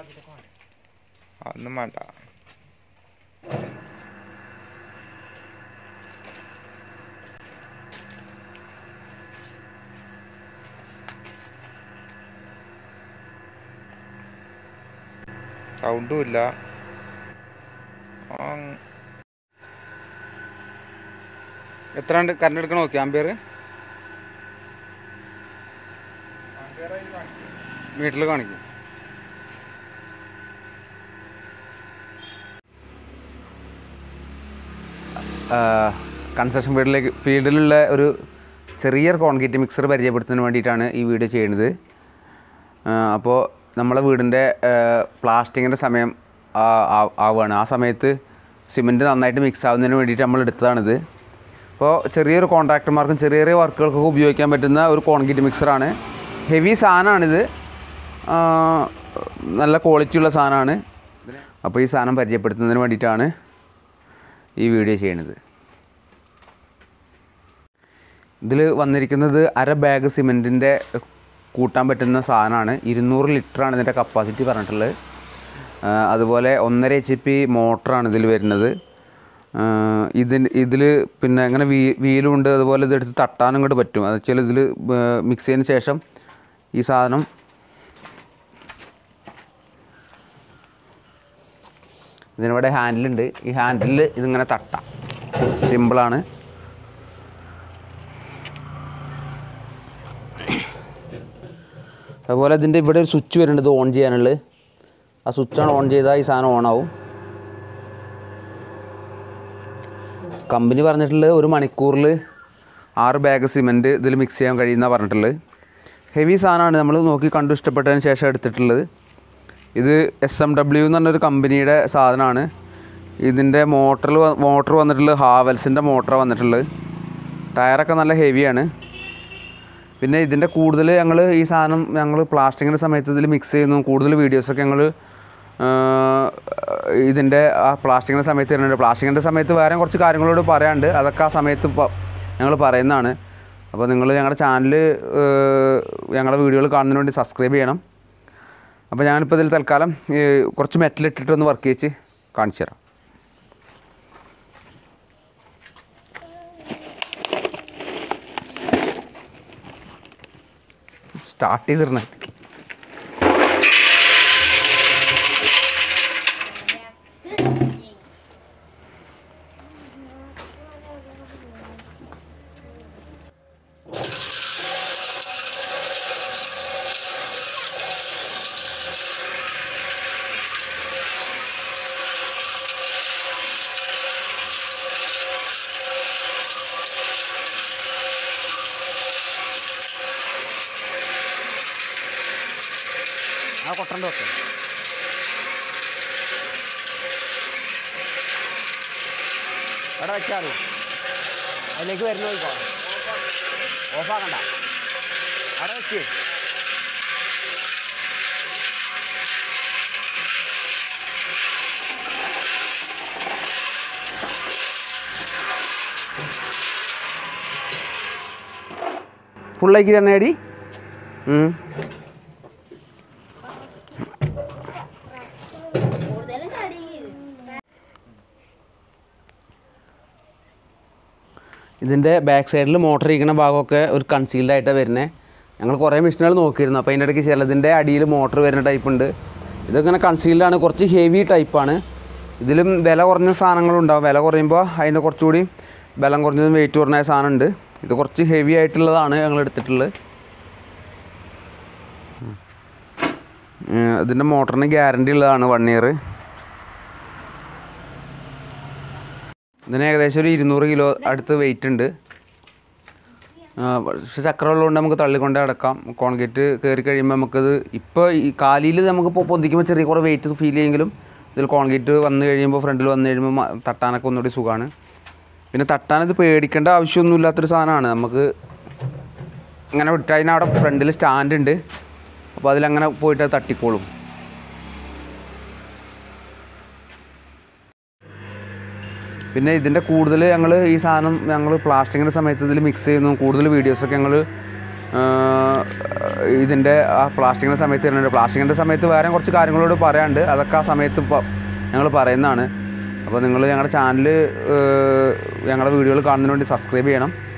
അതൊന്നും വേണ്ട സൗണ്ടും ഇല്ല ആ, എത്ര ഉണ്ട് കറണ്ട് എടുക്കണ നോക്കി ആംബിയർ മീറ്ററിൽ കാണിക്കും കൺസ്ട്രക്ഷൻ ഫീൽഡിലേക്ക് ഫീൽഡിലുള്ള ഒരു ചെറിയൊരു കോൺക്രീറ്റ് മിക്സർ പരിചയപ്പെടുത്തുന്നതിന് വേണ്ടിയിട്ടാണ് ഈ വീഡിയോ ചെയ്യുന്നത് അപ്പോൾ നമ്മളെ വീടിൻ്റെ പ്ലാസ്റ്റിങ്ങിൻ്റെ സമയം ആ- ആ- ആവുകയാണ് ആ സമയത്ത് സിമെൻറ്റ് നന്നായിട്ട് മിക്സ് ആവുന്നതിന് വേണ്ടിയിട്ട് നമ്മൾ എടുത്തതാണിത് അപ്പോൾ ചെറിയൊരു കോൺട്രാക്ടർമാർക്കും ചെറിയ ചെറിയ വർക്കുകൾക്കൊക്കെ ഉപയോഗിക്കാൻ പറ്റുന്ന ഒരു കോൺക്രീറ്റ് മിക്സറാണ് ഹെവി സാധനമാണിത് ആ, നല്ല ക്വാളിറ്റിയുള്ള സാധനമാണ് അപ്പോൾ ഈ സാധനം പരിചയപ്പെടുത്തുന്നതിന് വേണ്ടിയിട്ടാണ് ഈ വീഡിയോ ചെയ്യണത് ഇതിൽ വന്നിരിക്കുന്നത് അര ബാഗ് സിമെൻറ്റിൻ്റെ കൂട്ടാൻ പറ്റുന്ന സാധനമാണ് ഇരുന്നൂറ് ലിറ്ററാണ് ഇതിൻ്റെ കപ്പാസിറ്റി പറഞ്ഞിട്ടുള്ളത് ആ, അതുപോലെ ഒന്നര എച്ച് പി മോട്ടറാണ് ഇതിൽ വരുന്നത് ഇതിന് ഇതിൽ പിന്നെ ഇങ്ങനെ വീ വീലും ഉണ്ട് അതുപോലെ ഇതെടുത്ത് തട്ടാനും ഇങ്ങോട്ട് പറ്റും അത് വെച്ചാൽ ഇതിൽ മിക്സ് ചെയ്തതിന് ശേഷം ഈ സാധനം ഇതിനിവിടെ ഹാൻഡിലുണ്ട് ഈ ഹാൻഡിലിൽ ഇതിങ്ങനെ തട്ടാം സിമ്പിളാണ് അതുപോലെ ഇതിൻ്റെ ഇവിടെ ഒരു സ്വിച്ച് വരുന്നുണ്ട് ഇത് ഓൺ ചെയ്യാനുള്ളത് ആ സ്വിച്ചാണ് ഓൺ ചെയ്താൽ ഈ സാധനം ഓണാവും കമ്പനി പറഞ്ഞിട്ടുള്ളത് ഒരു മണിക്കൂറിൽ ആറ് ബാഗ് സിമെൻറ്റ് ഇതിൽ മിക്സ് ചെയ്യാൻ കഴിയുന്ന പറഞ്ഞിട്ടുള്ളത് ഹെവി സാധനമാണ് നമ്മൾ നോക്കി കണ്ടു ഇഷ്ടപ്പെട്ടതിന് ശേഷം എടുത്തിട്ടുള്ളത് ഇത് എസ് എം ഡബ്ല്യു എന്ന് പറഞ്ഞൊരു കമ്പനിയുടെ സാധനമാണ് ഇതിൻ്റെ മോട്ടറിൽ മോട്ടർ വന്നിട്ടുള്ളത് ഹാവൽസിൻ്റെ മോട്ടർ വന്നിട്ടുള്ളത് ടയറൊക്കെ നല്ല ഹെവിയാണ് പിന്നെ ഇതിൻ്റെ കൂടുതൽ ഞങ്ങൾ ഈ സാധനം ഞങ്ങൾ പ്ലാസ്റ്റിക്കിൻ്റെ സമയത്ത് ഇതിൽ മിക്സ് ചെയ്യുന്നു കൂടുതൽ വീഡിയോസൊക്കെ ഞങ്ങൾ ഇതിൻ്റെ ആ പ്ലാസ്റ്റിക്കിൻ്റെ സമയത്ത് വരുന്നുണ്ട് പ്ലാസ്റ്റിക്കിൻ്റെ സമയത്ത് വേറെ കുറച്ച് കാര്യങ്ങളോട് പറയാനുണ്ട് അതൊക്കെ ആ സമയത്ത് ഞങ്ങൾ പറയുന്നതാണ് അപ്പോൾ നിങ്ങൾ ഞങ്ങളുടെ ചാനൽ ഞങ്ങളുടെ വീഡിയോകൾ കാണുന്നതിന് വേണ്ടി സബ്സ്ക്രൈബ് ചെയ്യണം അപ്പോൾ ഞാനിപ്പോൾ ഇതിൽ തൽക്കാലം ഈ കുറച്ച് മെറ്റൽ ഇട്ടിട്ടൊന്ന് വർക്ക് ചെയ്ച്ച് കാണിച്ചു തരാം സ്റ്റാർട്ട് ചെയ്തിരുന്നേ ആ കൊട്ടൻ്റെ ഒക്കെ അവിടെ വെച്ചാൽ അതിലേക്ക് വരുന്ന നോക്കോ ഓഫാക്കണ്ട അവിടെ വെച്ച് ഫുള്ളാക്കി തന്നെ അടി ഉം. കൂടുതലും കടി ഇതിൻ്റെ ബാക്ക് സൈഡിൽ മോട്ടർ ഇരിക്കുന്ന ഭാഗമൊക്കെ ഒരു കൺസീൽഡ് ആയിട്ടാണ് വരുന്നത് ഞങ്ങൾ കുറേ മെഷീനുകൾ നോക്കിയിരുന്നു അപ്പോൾ അതിൻ്റെ ഇടയ്ക്ക് ചിലതിൻ്റെ അടിയിൽ മോട്ടർ വരുന്ന ടൈപ്പ് ഉണ്ട് ഇതിങ്ങനെ കൺസീൽഡ് ആണ് കുറച്ച് ഹെവി ടൈപ്പാണ് ഇതിലും വില കുറഞ്ഞ സാധനങ്ങളുണ്ടാവും വില കുറയുമ്പോൾ അതിൻ്റെ കുറച്ചുകൂടി ബലം കുറഞ്ഞതും വെയിറ്റ് കുറഞ്ഞ സാധനം ഉണ്ട് ഇത് കുറച്ച് ഹെവി ആയിട്ടുള്ളതാണ് ഞങ്ങൾ എടുത്തിട്ടുള്ളത് ഉം, ഇതിൻ്റെ മോട്ടറിന് ഗ്യാരണ്ടി ഉള്ളതാണ് വൺ ഇയർ ഇതിന് ഏകദേശം ഒരു ഇരുന്നൂറ് കിലോ അടുത്ത് വെയിറ്റ് ഉണ്ട് ആ, പക്ഷെ ചക്രമുള്ളതുകൊണ്ട് നമുക്ക് തള്ളിക്കൊണ്ട് അടക്കാം കോൺക്രീറ്റ് കയറി കഴിയുമ്പോൾ നമുക്കത് ഇപ്പോൾ ഈ കാലിൽ നമുക്ക് ഇപ്പോൾ പൊന്തിക്കുമ്പോൾ ചെറിയ കുറേ വെയിറ്റ് ഫീൽ ചെയ്യുമെങ്കിലും ഇതിൽ കോൺക്രീറ്റ് വന്നു കഴിയുമ്പോൾ ഫ്രണ്ടിൽ വന്നു കഴിയുമ്പോൾ മ- തട്ടാനൊക്കെ ഒന്നുകൂടി സുഖമാണ് പിന്നെ തട്ടാനത് പേടിക്കേണ്ട ആവശ്യമൊന്നുമില്ലാത്തൊരു സാധനമാണ് നമുക്ക് ഇങ്ങനെ വിട്ട് അതിനവിടെ ഫ്രണ്ടിൽ സ്റ്റാൻഡ് ഉണ്ട് അപ്പോൾ അതിലങ്ങനെ പോയിട്ട് അത് തട്ടിക്കോളും പിന്നെ ഇതിൻ്റെ കൂടുതൽ ഞങ്ങൾ ഈ സാധനം ഞങ്ങൾ പ്ലാസ്റ്റിക്കിൻ്റെ സമയത്ത് ഇതിൽ മിക്സ് ചെയ്യുന്നു കൂടുതൽ വീഡിയോസൊക്കെ ഞങ്ങൾ ഇതിൻ്റെ ആ പ്ലാസ്റ്റിക്കിൻ്റെ സമയത്ത് വരുന്നുണ്ട് പ്ലാസ്റ്റിക്കിൻ്റെ സമയത്ത് വേറെ കുറച്ച് കാര്യങ്ങളോട് പറയാനുണ്ട് അതൊക്കെ ആ സമയത്ത് ഇപ്പോൾ ഞങ്ങൾ പറയുന്നതാണ് അപ്പോൾ നിങ്ങൾ ഞങ്ങളുടെ ചാനൽ ഞങ്ങളുടെ വീഡിയോകൾ കാണുന്നതിന് വേണ്ടി സബ്സ്ക്രൈബ് ചെയ്യണം